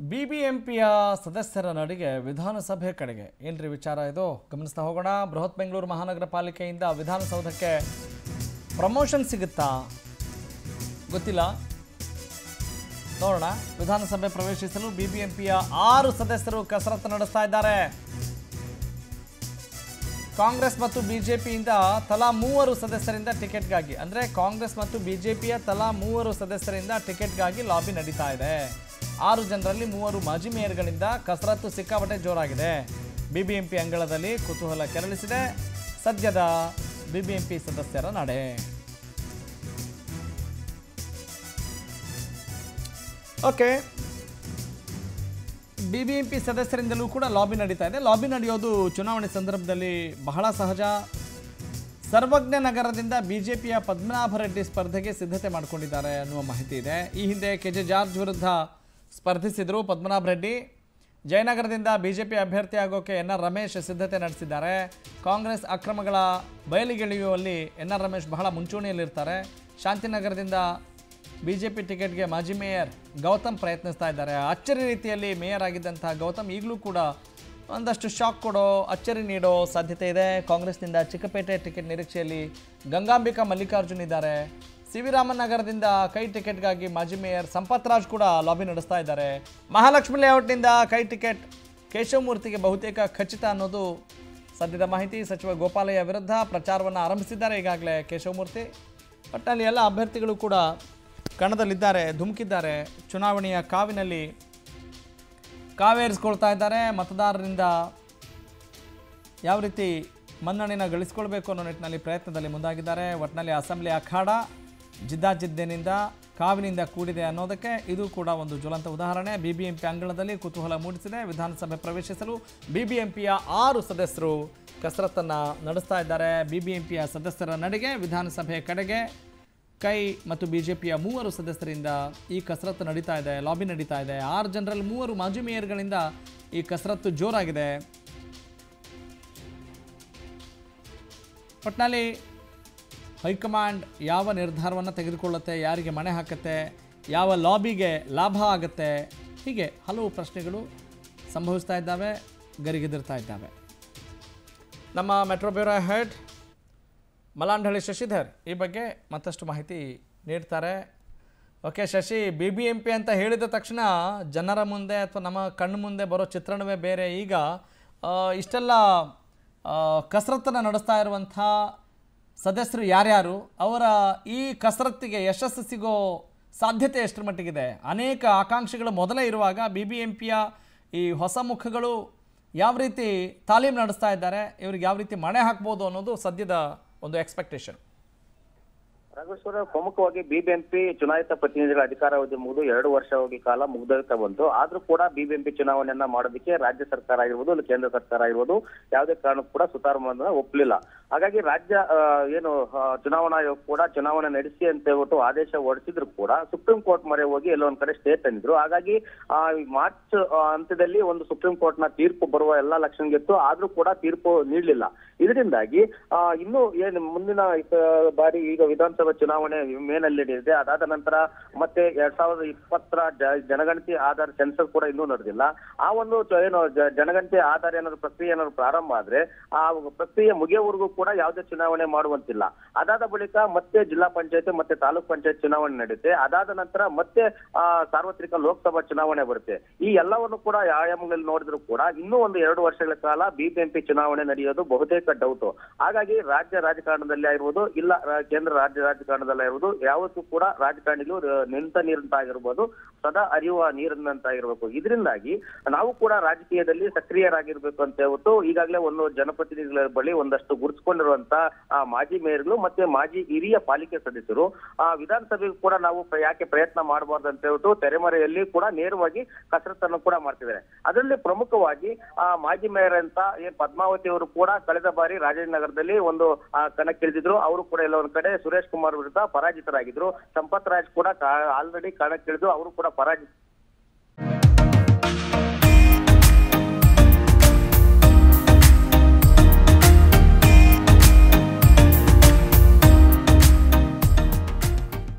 ಬಿಬಿಎಂಪಿಯ ಸದಸ್ಯರ ನಡಿಗೆ ವಿಧಾನಸಭೆ ಕಡೆಗೆ ಏನ್ರಿ ವಿಚಾರ ಇದು ಗಮನಿಸ್ತಾ ಹೋಗೋಣ ಬೃಹತ್ ಬೆಂಗಳೂರು ಮಹಾನಗರ ಪಾಲಿಕೆಯಿಂದ ವಿಧಾನಸೌಧಕ್ಕೆ ಪ್ರಮೋಷನ್ ಸಿಗುತ್ತಾ ಗೊತ್ತಿಲ್ಲ ನೋಡೋಣ ವಿಧಾನಸಭೆ ಪ್ರವೇಶಿಸಲು ಬಿಬಿಎಂಪಿಯ ಆರು ಸದಸ್ಯರು ಕಸರತ್ತು ನಡೆಸ್ತಾ ಇದ್ದಾರೆ ಕಾಂಗ್ರೆಸ್ ಮತ್ತು ಬಿಜೆಪಿಯಿಂದ ತಲಾ ಮೂವರು ಸದಸ್ಯರಿಂದ ಟಿಕೆಟ್ಗಾಗಿ ಅಂದರೆ ಕಾಂಗ್ರೆಸ್ ಮತ್ತು ಬಿಜೆಪಿಯ ತಲಾ ಮೂವರು ಸದಸ್ಯರಿಂದ ಟಿಕೆಟ್ಗಾಗಿ ಲಾಬಿ ನಡೀತಾ ಇದೆ ಆರು ಜನರಲ್ಲಿ ಮೂವರು ಮಾಜಿ ಮೇಯರ್ಗಳಿಂದ ಕಸರತ್ತು ಸಿಕ್ಕಾಪಟ್ಟೆ ಜೋರಾಗಿದೆ ಬಿಬಿಎಂಪಿ ಅಂಗಳದಲ್ಲಿ ಕುತೂಹಲ ಕೆರಳಿಸಿದೆ ಸದ್ಯದ ಬಿಬಿಎಂಪಿ ಸದಸ್ಯರ ನಡೆ ಓಕೆ ಬಿಬಿಎಂಪಿ ಸದಸ್ಯರಿಂದಲೂ ಕೂಡ ಲಾಬಿ ನಡೀತಾ ಇದೆ ಲಾಬಿ ನಡೆಯೋದು ಚುನಾವಣೆ ಸಂದರ್ಭದಲ್ಲಿ ಬಹಳ ಸಹಜ ಸರ್ವಜ್ಞ ನಗರದಿಂದ ಬಿಜೆಪಿಯ ಪದ್ಮನಾಭ ರೆಡ್ಡಿ ಸ್ಪರ್ಧೆಗೆ ಸಿದ್ಧತೆ ಮಾಡಿಕೊಂಡಿದ್ದಾರೆ ಅನ್ನುವ ಮಾಹಿತಿ ಇದೆ ಈ ಹಿಂದೆ ಕೆ ಜೆ ಜಾರ್ಜ್ ವಿರುದ್ಧ ಸ್ಪರ್ಧಿಸಿದರು ಪದ್ಮನಾಭ ರೆಡ್ಡಿ ಜಯನಗರದಿಂದ ಬಿಜೆಪಿ ಅಭ್ಯರ್ಥಿ ಆಗೋಕೆ ಎನ್ ಆರ್ ರಮೇಶ್ ಸಿದ್ಧತೆ ನಡೆಸಿದ್ದಾರೆ ಕಾಂಗ್ರೆಸ್ ಅಕ್ರಮಗಳ ಬಯಲಿಗೆಳೆಯುವಲ್ಲಿ ಎನ್ ಆರ್ ರಮೇಶ್ ಬಹಳ ಮುಂಚೂಣಿಯಲ್ಲಿರ್ತಾರೆ ಶಾಂತಿನಗರದಿಂದ ಬಿಜೆಪಿ ಟಿಕೆಟ್ಗೆ ಮಾಜಿ ಮೇಯರ್ ಗೌತಮ್ ಪ್ರಯತ್ನಿಸ್ತಾ ಇದ್ದಾರೆ ಅಚ್ಚರಿ ರೀತಿಯಲ್ಲಿ ಮೇಯರ್ ಆಗಿದ್ದಂತಹ ಗೌತಮ್ ಈಗಲೂ ಕೂಡ ಒಂದಷ್ಟು ಶಾಕ್ ಕೊಡೋ ಅಚ್ಚರಿ ನೀಡೋ ಸಾಧ್ಯತೆ ಇದೆ ಕಾಂಗ್ರೆಸ್ನಿಂದ ಚಿಕ್ಕಪೇಟೆ ಟಿಕೆಟ್ ನಿರೀಕ್ಷೆಯಲ್ಲಿ ಗಂಗಾಂಬಿಕಾ ಮಲ್ಲಿಕಾರ್ಜುನ್ ಇದ್ದಾರೆ ಸಿ ವಿ ರಾಮನ್ ನಗರದಿಂದ ಕೈ ಟಿಕೆಟ್ಗಾಗಿ ಮಾಜಿ ಮೇಯರ್ ಸಂಪತ್ ರಾಜ್ ಕೂಡ ಲಾಬಿ ನಡೆಸ್ತಾ ಇದ್ದಾರೆ ಮಹಾಲಕ್ಷ್ಮಿ ಲೇಔಟ್ನಿಂದ ಕೈ ಟಿಕೆಟ್ ಕೇಶವಮೂರ್ತಿಗೆ ಬಹುತೇಕ ಖಚಿತ ಅನ್ನೋದು ಸದ್ಯದ ಮಾಹಿತಿ ಸಚಿವ ಗೋಪಾಲಯ್ಯ ವಿರುದ್ಧ ಪ್ರಚಾರವನ್ನು ಆರಂಭಿಸಿದ್ದಾರೆ ಈಗಾಗಲೇ ಕೇಶವಮೂರ್ತಿ ಒಟ್ಟಲ್ಲಿ ಎಲ್ಲ ಅಭ್ಯರ್ಥಿಗಳು ಕೂಡ ಕಣದಲ್ಲಿದ್ದಾರೆ ಧುಮುಕಿದ್ದಾರೆ ಚುನಾವಣೆಯ ಕಾವಿನಲ್ಲಿ ಕಾವೇರಿಸ್ಕೊಳ್ತಾ ಇದ್ದಾರೆ ಮತದಾರರಿಂದ ಯಾವ ರೀತಿ ಮನ್ನಣೆನ ಗಳಿಸ್ಕೊಳ್ಬೇಕು ಅನ್ನೋ ನಿಟ್ಟಿನಲ್ಲಿ ಪ್ರಯತ್ನದಲ್ಲಿ ಮುಂದಾಗಿದ್ದಾರೆ ಒಟ್ಟಿನಲ್ಲಿ ಅಸೆಂಬ್ಲಿ ಅಖಾಡ ಜಿದ್ದಾಜಿದ್ದಿನಿಂದ ಕಾವಿನಿಂದ ಕೂಡಿದೆ ಅನ್ನೋದಕ್ಕೆ ಇದು ಕೂಡ ಒಂದು ಜ್ವಲಂತ ಉದಾಹರಣೆ ಬಿಬಿಎಂಪಿ ಅಂಗಳದಲ್ಲಿ ಕುತೂಹಲ ಮೂಡಿಸಿದೆ ವಿಧಾನಸಭೆ ಪ್ರವೇಶಿಸಲು ಬಿಬಿಎಂಪಿಯ ಆರು ಸದಸ್ಯರು ಕಸರತ್ತನ್ನು ನಡೆಸ್ತಾ ಇದ್ದಾರೆ ಬಿಬಿಎಂಪಿಯ ಸದಸ್ಯರ ನಡೆಗೆ ವಿಧಾನಸಭೆ ಕಡೆಗೆ ಕೈ ಮತ್ತು ಬಿಜೆಪಿಯ ಮೂವರು ಸದಸ್ಯರಿಂದ ಈ ಕಸರತ್ತು ನಡೀತಾ ಇದೆ ಲಾಬಿ ನಡೀತಾ ಇದೆ ಆರು ಜನರಲ್ಲಿ ಮೂವರು ಮಾಜಿ ಮೇಯರ್ಗಳಿಂದ ಈ ಕಸರತ್ತು ಜೋರಾಗಿದೆ ಒಟ್ಟಿನಲ್ಲಿ ಹೈಕಮಾಂಡ್ ಯಾವ ನಿರ್ಧಾರವನ್ನು ತೆಗೆದುಕೊಳ್ಳುತ್ತೆ ಯಾರಿಗೆ ಮಣೆ ಹಾಕುತ್ತೆ ಯಾವ ಲಾಬಿಗೆ ಲಾಭ ಆಗುತ್ತೆ ಹೀಗೆ ಹಲವು ಪ್ರಶ್ನೆಗಳು ಸಂಭವಿಸ್ತಾ ಇದ್ದಾವೆ ಗರಿಗೆದಿರ್ತಾ ಇದ್ದಾವೆ ನಮ್ಮ metro bureau head Malandahalli Shashidhar ಈ ಬಗ್ಗೆ ಮತ್ತಷ್ಟು ಮಾಹಿತಿ ನೀಡ್ತಾರೆ okay Shashi B B M P ಅಂತ ಹೇಳಿದ ತಕ್ಷಣ ಜನರ ಮುಂದೆ ಅಥವಾ ನಮ್ಮ ಕಣ್ಣು ಮುಂದೆ ಬರೋ ಚಿತ್ರಣವೇ ಬೇರೆ ಈಗ ಆ, ಇಷ್ಟೆಲ್ಲ ಕಸರತ್ತನ್ನು ನಡೆಸ್ತಾ ಇರುವಂಥ ಸದಸ್ಯರು ಯಾರ್ಯಾರು ಅವರ ಈ ಕಸರತ್ತಿಗೆ ಯಶಸ್ಸು ಸಿಗೋ ಸಾಧ್ಯತೆ ಎಷ್ಟರ ಮಟ್ಟಿಗಿದೆ ಅನೇಕ ಆಕಾಂಕ್ಷಿಗಳು ಮೊದಲೇ ಇರುವಾಗ ಬಿ ಬಿ ಎಂ ಪಿಯ ಈ ಹೊಸ ಮುಖಗಳು ಯಾವ ರೀತಿ ತಾಲೀಮ್ ನಡೆಸ್ತಾ ಇದ್ದಾರೆ ಇವ್ರಿಗೆ ಯಾವ ರೀತಿ ಮಣೆ ಹಾಕ್ಬೋದು ಅನ್ನೋದು ಸದ್ಯದ ಒಂದು ಎಕ್ಸ್ಪೆಕ್ಟೇಷನ್ ರಾಘವೇಶ್ವರ ಪ್ರಮುಖವಾಗಿ ಬಿಬಿಎಂಪಿ ಚುನಾಯಿತ ಪ್ರತಿನಿಧಿಗಳ ಅಧಿಕಾರಾವಧಿ ಮುಗಿದು ಎರಡು ವರ್ಷವಾಗಿ ಕಾಲ ಮುಗ್ದೋಗ್ತಾ ಬಂತು ಆದ್ರೂ ಕೂಡ ಬಿಬಿಎಂಪಿ ಚುನಾವಣೆಯನ್ನ ಮಾಡೋದಕ್ಕೆ ರಾಜ್ಯ ಸರ್ಕಾರ ಆಗಿರ್ಬೋದು ಇಲ್ಲ ಕೇಂದ್ರ ಸರ್ಕಾರ ಆಗಿರ್ಬೋದು ಯಾವುದೇ ಕಾರಣಕ್ಕೂ ಕೂಡ ಸುತಾರಮನ್ನ ಒಪ್ಪಲಿಲ್ಲ ಹಾಗಾಗಿ ರಾಜ್ಯ ಆ, ಏನು ಆ, ಚುನಾವಣಾ ಆಯೋಗ ಕೂಡ ಚುನಾವಣೆ ನಡೆಸಿ ಅಂತ ಹೇಳ್ಬಿಟ್ಟು ಆದೇಶ ಹೊರಡಿಸಿದ್ರು ಕೂಡ ಸುಪ್ರೀಂ ಕೋರ್ಟ್ ಮೊರೆ ಹೋಗಿ ಎಲ್ಲೋ ಒಂದ್ ಕಡೆ ಸ್ಟೇ ತಂದಿದ್ರು ಹಾಗಾಗಿ ಆ, ಈ ಮಾರ್ಚ್ ಆ, ಅಂತ್ಯದಲ್ಲಿ ಒಂದು ಸುಪ್ರೀಂ ಕೋರ್ಟ್ ನ ತೀರ್ಪು ಬರುವ ಎಲ್ಲಾ ಲಕ್ಷಣ ಇತ್ತು ಆದ್ರೂ ಕೂಡ ತೀರ್ಪು ನೀಡಲಿಲ್ಲ ಇದರಿಂದಾಗಿ ಆ, ಇನ್ನು ಏನು ಮುಂದಿನ ಆ, ಬಾರಿ ಈಗ ವಿಧಾನಸಭಾ ಚುನಾವಣೆ ಮೇನಲ್ಲಿ ನಡೆದಿದೆ ಅದಾದ ನಂತರ ಮತ್ತೆ ಎರಡ್ ಸಾವಿರದ ಇಪ್ಪತ್ತರ ಜ- ಜನಗಣತಿ ಆಧಾರ ಸೆನ್ಸಸ್ ಕೂಡ ಇನ್ನೂ ನಡೆದಿಲ್ಲ ಆ ಒಂದು ಚ- ಏನು ಜ- ಜನಗಣತಿ ಆಧಾರ ಏನಾದ್ರು ಪ್ರಕ್ರಿಯೆ ಏನಾದ್ರು ಪ್ರಾರಂಭ ಆದ್ರೆ ಆ ಪ್ರಕ್ರಿಯೆ ಮುಗಿಯೋವರೆಗೂ ಕೂಡ ಯಾವುದೇ ಚುನಾವಣೆ ಮಾಡುವಂತಿಲ್ಲ ಅದಾದ ಬಳಿಕ ಮತ್ತೆ ಜಿಲ್ಲಾ ಪಂಚಾಯತ್ ಮತ್ತೆ ತಾಲೂಕ್ ಪಂಚಾಯತ್ ಚುನಾವಣೆ ನಡೆಯುತ್ತೆ ಅದಾದ ನಂತರ ಮತ್ತೆ ಆ ಸಾರ್ವತ್ರಿಕ ಲೋಕಸಭಾ ಚುನಾವಣೆ ಬರುತ್ತೆ ಈ ಎಲ್ಲವನ್ನು ಕೂಡ ಆಯಾಮಗಳಲ್ಲಿ ನೋಡಿದ್ರು ಕೂಡ ಇನ್ನೂ ಒಂದು ಎರಡು ವರ್ಷಗಳ ಕಾಲ ಬಿಬಿಎಂಪಿ ಚುನಾವಣೆ ನಡೆಯೋದು ಬಹುತೇಕ ಡೌಟ್ ಹಾಗಾಗಿ ರಾಜ್ಯ ರಾಜಕಾರಣದಲ್ಲಿ ಆಗಿರ್ಬೋದು ಇಲ್ಲ ರಾ- ಕೇಂದ್ರ ರಾಜ್ಯ ರಾಜಕಾರಣದಲ್ಲಿ ಆಗಿರ್ಬೋದು ಯಾವತ್ತೂ ಕೂಡ ರಾಜಕಾರಣಿಗಳು ಆ, ನಿಂತ ನೀರಂತಾಗಿರ್ಬೋದು ಸದಾ ಹರಿಯುವ ನೀರಿನಂತಾಗಿರ್ಬೇಕು ಇದರಿಂದಾಗಿ ನಾವು ಕೂಡ ರಾಜಕೀಯದಲ್ಲಿ ಸಕ್ರಿಯರಾಗಿರ್ಬೇಕು ಅಂತ ಹೇಳ್ಬಿಟ್ಟು ಈಗಾಗಲೇ ಒಂದು ಜನಪ್ರತಿನಿಧಿಗಳ ಬಳಿ ಒಂದಷ್ಟು ಗುರುತಿಸಿಕೊಂಡಿರುವಂತ ಆ ಮಾಜಿ ಮೇಯರ್ಗಳು ಮತ್ತೆ ಮಾಜಿ ಹಿರಿಯ ಪಾಲಿಕೆ ಸದಸ್ಯರು ಆ ವಿಧಾನಸಭೆಗೂ ಕೂಡ ನಾವು ಪ್ರ- ಯಾಕೆ ಪ್ರಯತ್ನ ಮಾಡಬಾರ್ದು ಅಂತ ಹೇಳ್ಬಿಟ್ಟು ತೆರೆಮರೆಯಲ್ಲಿ ಕೂಡ ನೇರವಾಗಿ ಕಸರತ್ತನ್ನು ಕೂಡ ಮಾಡ್ತಿದ್ದಾರೆ ಅದರಲ್ಲಿ ಪ್ರಮುಖವಾಗಿ ಆ ಮಾಜಿ ಮೇಯರ್ ಅಂತ ಏನ್ ಪದ್ಮಾವತಿ ಅವರು ಕೂಡ ಕಳೆದ ಬಾರಿ ರಾಜಾಜಿನಗರದಲ್ಲಿ ಒಂದು ಆ, ಕಣಕ್ಕಿಳಿದಿದ್ರು ಅವರು ಕೂಡ ಎಲ್ಲ ಒಂದ್ ಕಡೆ ಸುರೇಶ್ ಕುಮಾರ್ ವಿರುದ್ಧ ಪರಾಜಿತರಾಗಿದ್ರು ಸಂಪತ್ ರಾಜ್ ಕೂಡ ಆಲ್ರೆಡಿ ಕಣಕ್ಕಿಳಿದು ಅವರು ಕೂಡ ಪರಾಜಿತ